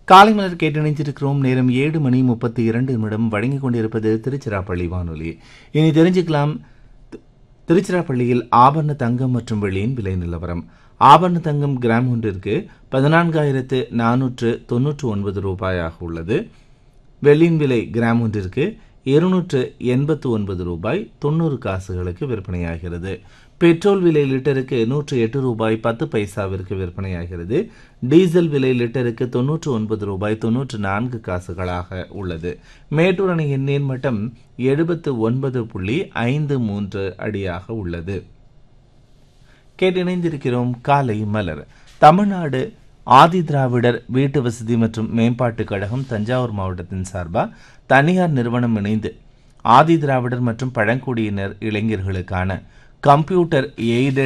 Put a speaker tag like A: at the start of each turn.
A: காலை மலர் கேட்டணிஞ்சிருக்கிறோம் நேரம் ஏழு மணி முப்பத்தி இரண்டு நிமிடம் வழங்கிக் கொண்டிருப்பது திருச்சிராப்பள்ளி வானொலி இனி தெரிஞ்சுக்கலாம் தி- திருச்சிராப்பள்ளியில் ஆபரண தங்கம் மற்றும் வெள்ளியின் விலை நிலவரம் ஆபரண தங்கம் கிராம் ஒன்றிற்கு பதினான்காயிரத்து நானூற்று தொன்னூற்று ஒன்பது ரூபாயாக உள்ளது வெள்ளியின் விலை கிராம் ஒன்றிற்கு இருநூற்று எண்பத்து ஒன்பது ரூபாய் தொண்ணூறு காசுகளுக்கு விற்பனையாகிறது பெட்ரோல் விலை லிட்டருக்கு நூற்று எட்டு ரூபாய் பத்து பைசாவிற்கு விற்பனையாகிறது டீசல் விலை லிட்டருக்கு தொன்னூற்று ஒன்பது ரூபாய் தொன்னூற்று நான்கு காசுகளாக உள்ளது மேட்டூர் அணையின் நீர்மட்டம் எழுபத்து ஒன்பது புள்ளி ஐந்து மூன்று அடியாக உள்ளது கேட்டிணைந்திருக்கிறோம் காலை மலர் தமிழ்நாடு ஆதி திராவிடர் வீட்டு வசதி மற்றும் மேம்பாட்டுக் கழகம் தஞ்சாவூர் மாவட்டத்தின் சார்பா தனியார் நிறுவனம் இணைந்து ஆதி திராவிடர் மற்றும் பழங்குடியினர் இளைஞர்களுக்கான கம்ப்யூட்டர் எய்டட்